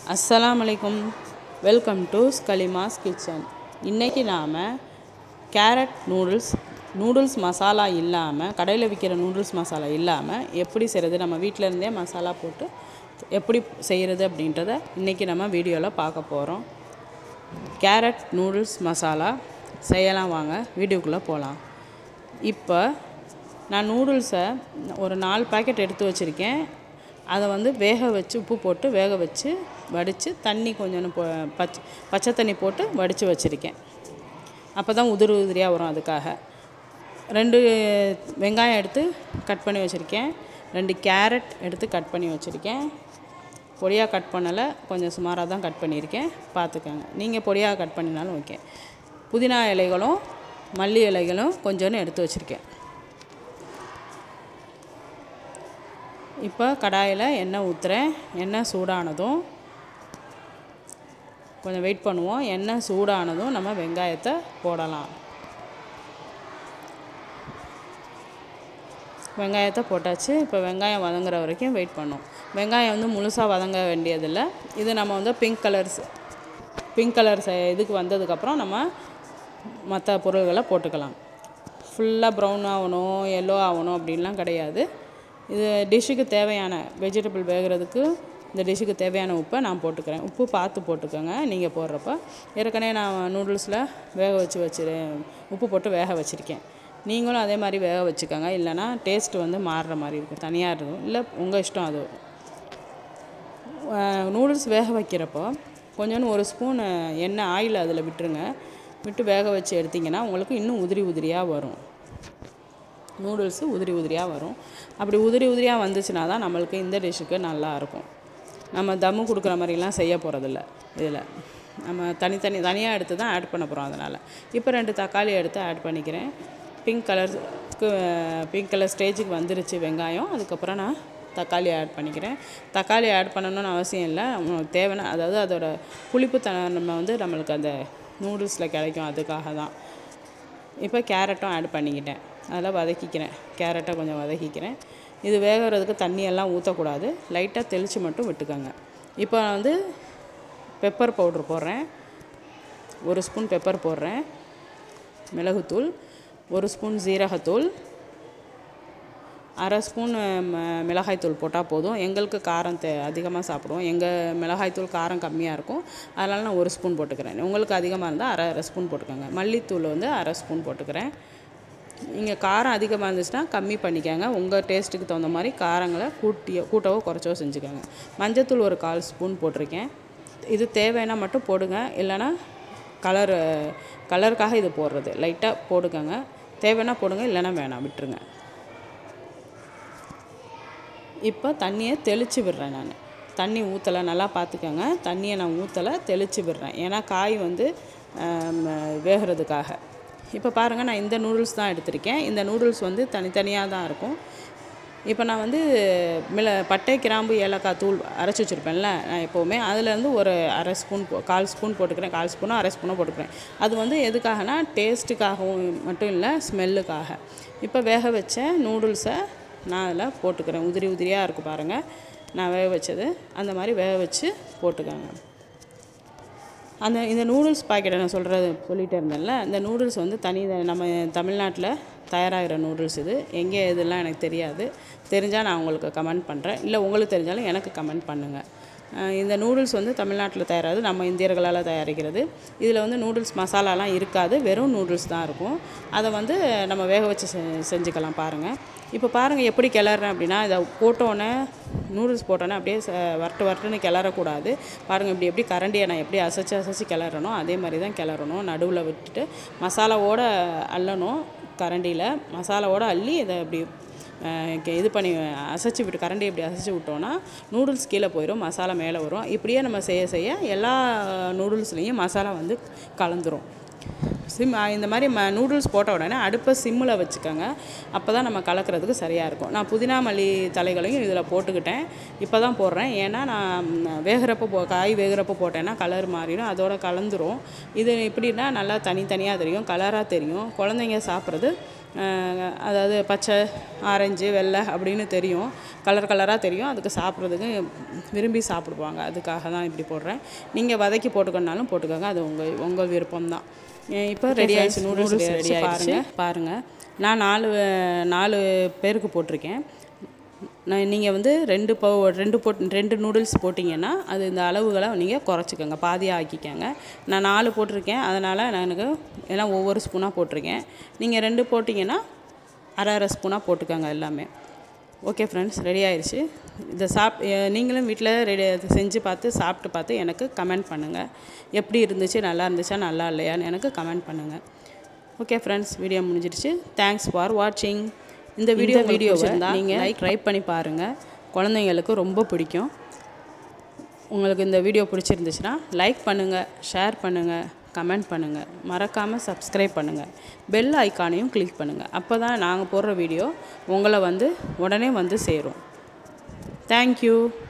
அஸ்ஸலாமு அலைக்கும் welcome to ஸ்கலிமாஸ் kitchen இன்றைக்கி நாம் கேரட் நூடுல்ஸ் நூடுல்ஸ் மசாலா இல்லாமல் கடையில் விற்கிற நூடுல்ஸ் மசாலா இல்லாமல் எப்படி செய்கிறது நம்ம வீட்டில் இருந்தே மசாலா போட்டு எப்படி செய்கிறது அப்படின்றத இன்றைக்கி நம்ம வீடியோவில் பார்க்க போகிறோம் கேரட் நூடுல்ஸ் மசாலா செய்யலாம் வாங்க வீடியோக்குள்ளே போகலாம் இப்போ நான் நூடுல்ஸை ஒரு நாலு பாக்கெட் எடுத்து வச்சுருக்கேன் அதை வந்து வேக வச்சு உப்பு போட்டு வேக வச்சு வடித்து தண்ணி கொஞ்சம் போ பச்சை பச்சை தண்ணி போட்டு வடித்து வச்சுருக்கேன் அப்போ தான் உதிரி உதிரியாக வரும் அதுக்காக ரெண்டு வெங்காயம் எடுத்து கட் பண்ணி வச்சுருக்கேன் ரெண்டு கேரட் எடுத்து கட் பண்ணி வச்சுருக்கேன் பொடியாக கட் பண்ணலை கொஞ்சம் சுமாராக தான் கட் பண்ணியிருக்கேன் பார்த்துக்கோங்க நீங்கள் பொடியாக கட் பண்ணினாலும் ஓகே புதினா இலைகளும் மல்லி இலைகளும் கொஞ்சோன்னு எடுத்து வச்சுருக்கேன் இப்போ கடாயில் எண்ணெய் ஊற்றுறேன் எண்ணெய் சூடானதும் கொஞ்சம் வெயிட் பண்ணுவோம் எண்ணெய் சூடானதும் நம்ம வெங்காயத்தை போடலாம் வெங்காயத்தை போட்டாச்சு இப்போ வெங்காயம் வதங்குற வரைக்கும் வெயிட் பண்ணும் வெங்காயம் வந்து முழுசாக வதங்க வேண்டியதில்லை இது நம்ம வந்து பிங்க் கலர்ஸ் பிங்க் கலர் இதுக்கு வந்ததுக்கப்புறம் நம்ம மற்ற பொருள்களை போட்டுக்கலாம் ஃபுல்லாக ப்ரௌன் ஆகணும் எல்லோ ஆகணும் அப்படின்லாம் கிடையாது இது டிஷ்ஷுக்கு தேவையான வெஜிடபிள் வேகிறதுக்கு இந்த டிஷ்ஷுக்கு தேவையான உப்பை நான் போட்டுக்கிறேன் உப்பு பார்த்து போட்டுக்கோங்க நீங்கள் போடுறப்ப ஏற்கனவே நான் நூடுல்ஸில் வேக வச்சு வச்சிரு உப்பு போட்டு வேக வச்சுருக்கேன் நீங்களும் அதே மாதிரி வேக வச்சுக்கோங்க இல்லைனா டேஸ்ட் வந்து மாறுற மாதிரி இருக்கும் தனியாக இருக்கும் இல்லை உங்கள் இஷ்டம் அது நூடுல்ஸ் வேக வைக்கிறப்போ கொஞ்சோன்னு ஒரு ஸ்பூன் எண்ணெய் ஆயில் அதில் விட்டுருங்க விட்டு வேக வச்சு எடுத்திங்கன்னா உங்களுக்கு இன்னும் உதிரி உதிரியாக வரும் நூடுல்ஸு உதிரி உதிரியாக வரும் அப்படி உதிரி உதிரியாக வந்துச்சுன்னா தான் நம்மளுக்கு இந்த டிஷ்ஷுக்கு நல்லாயிருக்கும் நம்ம தம்மு கொடுக்குற மாதிரிலாம் செய்ய போகிறதில்ல இதில் நம்ம தனித்தனி தனியாக எடுத்து தான் ஆட் பண்ண போகிறோம் அதனால் இப்போ ரெண்டு தக்காளி எடுத்து ஆட் பண்ணிக்கிறேன் பிங்க் கலருக்கு பிங்க் கலர் ஸ்டேஜுக்கு வந்துருச்சு வெங்காயம் அதுக்கப்புறம் நான் தக்காளி ஆட் பண்ணிக்கிறேன் தக்காளி ஆட் பண்ணணும்னு அவசியம் இல்லை உங்களுக்கு தேவைன்னா அதாவது அதோட புளிப்புத்தனம் நம்ம வந்து நம்மளுக்கு அந்த நூடுல்ஸில் கிடைக்கும் அதுக்காக தான் இப்போ கேரட்டும் ஆட் பண்ணிக்கிட்டேன் அதில் வதக்கிக்கிறேன் கேரட்டை கொஞ்சம் வதக்கிக்கிறேன் இது வேகிறதுக்கு தண்ணியெல்லாம் ஊற்றக்கூடாது லைட்டாக தெளித்து மட்டும் விட்டுக்கோங்க இப்போ நான் வந்து பெப்பர் பவுட்ரு போடுறேன் ஒரு ஸ்பூன் பெப்பர் போடுறேன் மிளகுத்தூள் ஒரு ஸ்பூன் ஜீரகத்தூள் அரை ஸ்பூன் மிளகாய்த்தூள் போட்டால் போதும் எங்களுக்கு காரம் தே அதிகமாக சாப்பிடுவோம் எங்கள் மிளகாய்த்தூள் காரம் கம்மியாக இருக்கும் அதனால் நான் ஒரு ஸ்பூன் போட்டுக்கிறேன் உங்களுக்கு அதிகமாக இருந்தால் அரை அரை ஸ்பூன் போட்டுக்கோங்க மல்லித்தூள் வந்து அரை ஸ்பூன் போட்டுக்கிறேன் நீங்கள் காரம் அதிகமாக இருந்துச்சுன்னா கம்மி பண்ணிக்கோங்க உங்கள் டேஸ்ட்டுக்கு தகுந்த மாதிரி காரங்களை கூட்டியோ கூட்டவோ குறைச்சோ செஞ்சுக்கோங்க மஞ்சத்தூள் ஒரு கால் ஸ்பூன் போட்டிருக்கேன் இது தேவைன்னா மட்டும் போடுங்க இல்லைன்னா கலர் கலருக்காக இது போடுறது லைட்டாக போடுக்கோங்க தேவைன்னா போடுங்க இல்லைன்னா வேணாம் விட்டுருங்க இப்போ தண்ணியை தெளித்து விடுறேன் நான் தண்ணி ஊற்றலை நல்லா பார்த்துக்கோங்க தண்ணியை நான் ஊற்றலை தெளித்து விடுறேன் ஏன்னா காய் வந்து வேகிறதுக்காக இப்போ பாருங்கள் நான் இந்த நூடுல்ஸ் தான் எடுத்திருக்கேன் இந்த நூடுல்ஸ் வந்து தனித்தனியாக தான் இருக்கும் இப்போ நான் வந்து மிள பட்டை கிராம்பு ஏலக்காய் தூள் அரைச்சி வச்சுருப்பேன்ல நான் எப்போவுமே அதுலேருந்து ஒரு அரை ஸ்பூன் போ கால் ஸ்பூன் போட்டுக்கிறேன் கால் ஸ்பூனோ அரை ஸ்பூனோ போட்டுக்கிறேன் அது வந்து எதுக்காகனா டேஸ்ட்டுக்காகவும் மட்டும் இல்லை ஸ்மெல்லுக்காக இப்போ வேக வச்ச நூடுல்ஸை நான் அதில் போட்டுக்கிறேன் உதிரி உதிரியாக இருக்கும் பாருங்கள் நான் வேக வச்சது அந்த மாதிரி வேக வச்சு போட்டுக்கோங்க அந்த இந்த நூடுல்ஸ் பாக்கெட்டை நான் சொல்கிறது சொல்லிகிட்டே இருந்தேன்ல இந்த நூடுல்ஸ் வந்து தனி நம்ம தமிழ்நாட்டில் தயாராகிற நூடுல்ஸ் இது எங்கே இதெல்லாம் எனக்கு தெரியாது தெரிஞ்சால் நான் உங்களுக்கு கமெண்ட் பண்ணுறேன் இல்லை உங்களுக்கு தெரிஞ்சாலும் எனக்கு கமெண்ட் பண்ணுங்கள் இந்த நூடுல்ஸ் வந்து தமிழ்நாட்டில் தயாராகுது நம்ம இந்தியர்களால் தயாரிக்கிறது இதில் வந்து நூடுல்ஸ் மசாலாலாம் இருக்காது வெறும் நூடுல்ஸ் தான் இருக்கும் அதை வந்து நம்ம வேக வச்சு செ செஞ்சுக்கலாம் பாருங்கள் இப்போ பாருங்கள் எப்படி கிளறேன் அப்படின்னா இதை போட்டோன்னே நூடுல்ஸ் போட்டோன்னே அப்படியே வரட்டு வரட்டுன்னு கிளறக்கூடாது பாருங்கள் இப்படி எப்படி கரண்டியை நான் எப்படி அசைச்சு அசைச்சு கிளறணும் அதே மாதிரி தான் கிளறணும் நடுவில் விட்டுட்டு மசாலாவோடு அள்ளணும் கரண்டியில் மசாலாவோடு அள்ளி இதை அப்படி இது பண்ணி அசைச்சி விட்டு கரண்டி இப்படி அசைச்சி விட்டோன்னா நூடுல்ஸ் கீழே போயிடும் மசாலா மேலே வரும் இப்படியே நம்ம செய்ய செய்ய எல்லா நூடுல்ஸ்லேயும் மசாலா வந்து கலந்துரும் சிம் இந்த மாதிரி ம நூடுல்ஸ் போட்ட உடனே அடுப்பை சிம்மில் வச்சுக்கோங்க அப்போ தான் நம்ம கலக்கிறதுக்கு சரியாக இருக்கும் நான் புதினா மல்லி தலைகளையும் இதில் போட்டுக்கிட்டேன் இப்போ தான் போடுறேன் ஏன்னா நான் வேகிறப்ப போ காய் வேகிறப்ப போட்டேன்னா கலர் மாறிடும் அதோட கலந்துரும் இது எப்படின்னா நல்லா தனித்தனியாக தெரியும் கலராக தெரியும் குழந்தைங்க சாப்பிட்றது அஹ், அதாவது பச்சை ஆரஞ்சு வெள்ளை அப்படின்னு தெரியும் கலர் கலராக தெரியும் அதுக்கு சாப்பிட்றதுக்கு விரும்பி சாப்பிடுவாங்க அதுக்காக தான் இப்படி போடுறேன் நீங்கள் வதக்கி போட்டுக்கணுனாலும் போட்டுக்கோங்க அது உங்கள் உங்கள் விருப்பம்தான் இப்போ ரெடி ஆயிடுச்சு நூடுல்ஸ் ரெடி ஆயிடுச்சு பாருங்கள் நான் நாலு நாலு பேருக்கு போட்டிருக்கேன் நான் நீங்கள் வந்து ரெண்டு போ ரெண்டு போட் ரெண்டு நூடுல்ஸ் போட்டிங்கன்னா அது இந்த அளவுகளை நீங்கள் குறைச்சிக்கோங்க பாதியாக ஆக்கிக்கோங்க நான் நாலு போட்டிருக்கேன் அதனால் நான் எனக்கு எல்லாம் ஒவ்வொரு ஸ்பூனாக போட்டிருக்கேன் நீங்கள் ரெண்டு போட்டிங்கன்னா அரை அரை ஸ்பூனாக போட்டுக்கோங்க எல்லாமே ஓகே ஃப்ரெண்ட்ஸ் ரெடி ஆயிடுச்சு இதை சாப் எ- நீங்களும் வீட்டில் ரெடி செஞ்சு பார்த்து சாப்பிட்டு பார்த்து எனக்கு கமெண்ட் பண்ணுங்கள் எப்படி இருந்துச்சு நல்லா இருந்துச்சா நல்லா இல்லையான்னு எனக்கு கமெண்ட் பண்ணுங்கள் ஓகே ஃப்ரெண்ட்ஸ் வீடியோ முடிஞ்சிடுச்சு தேங்க்ஸ் ஃபார் வாட்சிங் இந்த வீடியோ வீடியோவை நீங்கள் லைக் ட்ரை பண்ணி பாருங்கள் குழந்தைங்களுக்கு ரொம்ப பிடிக்கும் உங்களுக்கு இந்த வீடியோ பிடிச்சிருந்துச்சுன்னா லைக் பண்ணுங்கள் ஷேர் பண்ணுங்கள் கமெண்ட் பண்ணுங்கள் மறக்காமல் சப்ஸ்கிரைப் பண்ணுங்கள் பெல் ஐக்கானையும் கிளிக் பண்ணுங்கள் அப்போ தான் நாங்கள் போடுற வீடியோ உங்களை வந்து உடனே வந்து சேரும் தேங்க்யூ